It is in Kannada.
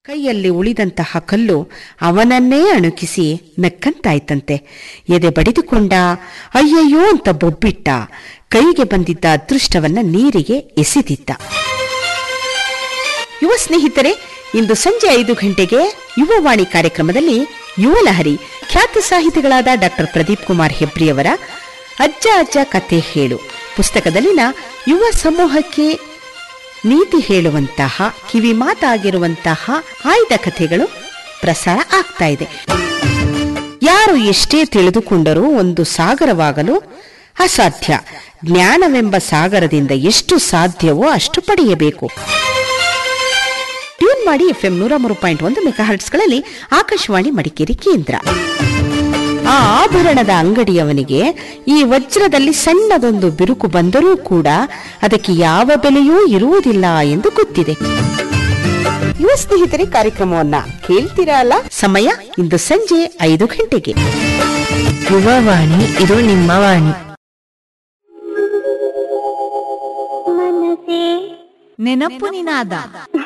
ಕೈಯಲ್ಲಿ ಉಳಿದಂತಹ ಕಲ್ಲು ಅವನನ್ನೇ ಅಣುಕಿಸಿ ನಕ್ಕಂತಾಯ್ತಂತೆ ಎದೆ ಬಡಿದುಕೊಂಡ ಅಯ್ಯಯ್ಯೋ ಅಂತ ಬೊಬ್ಬಿಟ್ಟ ಕೈಗೆ ಬಂದಿದ್ದ ಅದೃಷ್ಟವನ್ನ ನೀರಿಗೆ ಎಸೆದಿದ್ದ ಯುವ ಸ್ನೇಹಿತರೆ ಇಂದು ಸಂಜೆ ಐದು ಗಂಟೆಗೆ ಯುವವಾಣಿ ಕಾರ್ಯಕ್ರಮದಲ್ಲಿ ಯುವಲಹರಿ ಖ್ಯಾತ ಸಾಹಿತಿಗಳಾದ ಡಾಕ್ಟರ್ ಪ್ರದೀಪ್ ಕುಮಾರ್ ಹೆಬ್ರಿಯವರ ಅಜ್ಜ ಅಜ್ಜ ಕತೆ ಹೇಳು ಪುಸ್ತಕದಲ್ಲಿನ ಯುವ ಸಮೂಹಕ್ಕೆ ನೀತಿ ಹೇಳುವಂತಹ ಕಿವಿ ಮಾತಾಗಿರುವಂತಹ ಆಯ್ದ ಕಥೆಗಳು ಪ್ರಸಾರ ಆಗ್ತಾ ಇದೆ ಯಾರು ಎಷ್ಟೇ ತಿಳಿದುಕೊಂಡರೂ ಒಂದು ಸಾಗರವಾಗಲು ಅಸಾಧ್ಯ ಜ್ಞಾನವೆಂಬ ಸಾಗರದಿಂದ ಎಷ್ಟು ಸಾಧ್ಯವೋ ಅಷ್ಟು ಪಡೆಯಬೇಕು ಟ್ಯೂನ್ ಮಾಡಿ ಎಫ್ಎಂ ನೂರ ಮೂರು ಪಾಯಿಂಟ್ ಒಂದು ಮೆಗಾಹರ್ಟ್ಸ್ಗಳಲ್ಲಿ ಆಕಾಶವಾಣಿ ಮಡಿಕೇರಿ ಕೇಂದ್ರ ಆ ಆಭರಣದ ಅಂಗಡಿಯವನಿಗೆ ಈ ವಜ್ರದಲ್ಲಿ ಸಣ್ಣದೊಂದು ಬಿರುಕು ಬಂದರೂ ಕೂಡ ಅದಕ್ಕೆ ಯಾವ ಬೆಲೆಯೂ ಇರುವುದಿಲ್ಲ ಎಂದು ಗೊತ್ತಿದೆ ಯುವ ಸ್ನೇಹಿತರೆ ಕಾರ್ಯಕ್ರಮವನ್ನ ಕೇಳ್ತೀರಾ ಅಲ್ಲ ಸಮಯ ಇಂದು ಸಂಜೆ ಐದು ಗಂಟೆಗೆ ಯುವವಾಣಿ ಇದು ನಿಮ್ಮ ವಾಣಿ ನೆನಪು ನಿನಾದ